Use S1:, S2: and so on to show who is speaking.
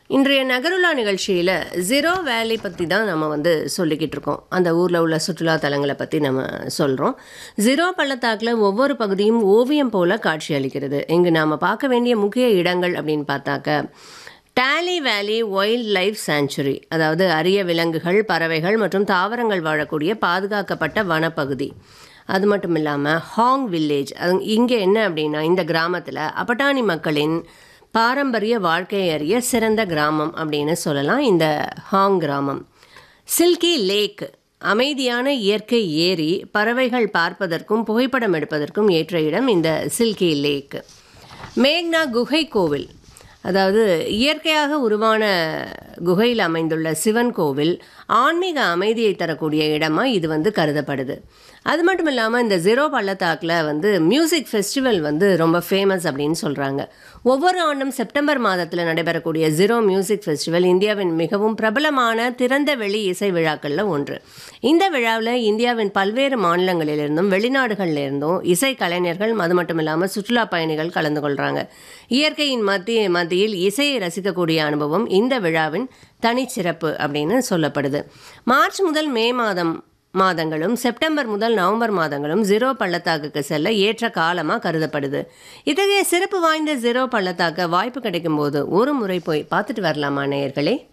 S1: இன்றைய நகருலா நிகழ்ச்சியில் ஜீரோ வேலி பற்றி தான் நம்ம வந்து சொல்லிக்கிட்டு இருக்கோம் அந்த ஊரில் உள்ள சுற்றுலா தலங்களை பற்றி நம்ம சொல்கிறோம் ஜீரோ பள்ளத்தாக்கில் ஒவ்வொரு பகுதியும் ஓவியம் போல காட்சி அளிக்கிறது இங்கு நாம் பார்க்க வேண்டிய முக்கிய இடங்கள் அப்படின்னு பார்த்தாக்க டாலி வேலி வைல்ட் லைஃப் சாங்சுரி அதாவது அரிய விலங்குகள் பறவைகள் மற்றும் தாவரங்கள் வாழக்கூடிய பாதுகாக்கப்பட்ட வனப்பகுதி அது மட்டும் இல்லாமல் ஹாங் வில்லேஜ் அது இங்கே என்ன அப்படின்னா இந்த கிராமத்தில் அப்பட்டாணி மக்களின் பாரம்பரிய வாழ்க்கையை அறிய சிறந்த கிராமம் அப்படின்னு சொல்லலாம் இந்த ஹாங் கிராமம் சில்கி லேக் அமைதியான இயற்கை ஏரி பறவைகள் பார்ப்பதற்கும் புகைப்படம் எடுப்பதற்கும் ஏற்ற இடம் இந்த சில்கி லேக் மேக்னா குகை கோவில் அதாவது இயற்கையாக உருவான குகையில் அமைந்துள்ள சிவன் கோவில் ஆன்மீக அமைதியை தரக்கூடிய இடமா இது வந்து கருதப்படுது அது மட்டும் இல்லாமல் இந்த ஜீரோ பள்ளத்தாக்கில் வந்து மியூசிக் ஃபெஸ்டிவல் வந்து ரொம்ப ஃபேமஸ் அப்படின்னு சொல்கிறாங்க ஒவ்வொரு ஆண்டும் செப்டம்பர் மாதத்தில் நடைபெறக்கூடிய ஜீரோ மியூசிக் ஃபெஸ்டிவல் இந்தியாவின் மிகவும் பிரபலமான திறந்த வெளி இசை விழாக்களில் ஒன்று இந்த விழாவில் இந்தியாவின் பல்வேறு மாநிலங்களிலிருந்தும் வெளிநாடுகளிலிருந்தும் இசை கலைஞர்கள் அது மட்டும் இல்லாமல் சுற்றுலா பயணிகள் கலந்து கொள்கிறாங்க இயற்கையின் மத்திய மத்தியில் இசையை ரசிக்கக்கூடிய அனுபவம் இந்த விழாவின் தனிச்சிறப்பு அப்படின்னு சொல்லப்படுது மார்ச் முதல் மே மாதம் மாதங்களும் செப்டம்பர் முதல் நவம்பர் மாதங்களும் ஜீரோ பள்ளத்தாக்குக்கு செல்ல ஏற்ற காலமாக கருதப்படுது இத்தகைய சிறப்பு வாய்ந்த ஜீரோ பள்ளத்தாக்க வாய்ப்பு கிடைக்கும் போது ஒரு முறை போய் பார்த்துட்டு வரலாமா நேயர்களே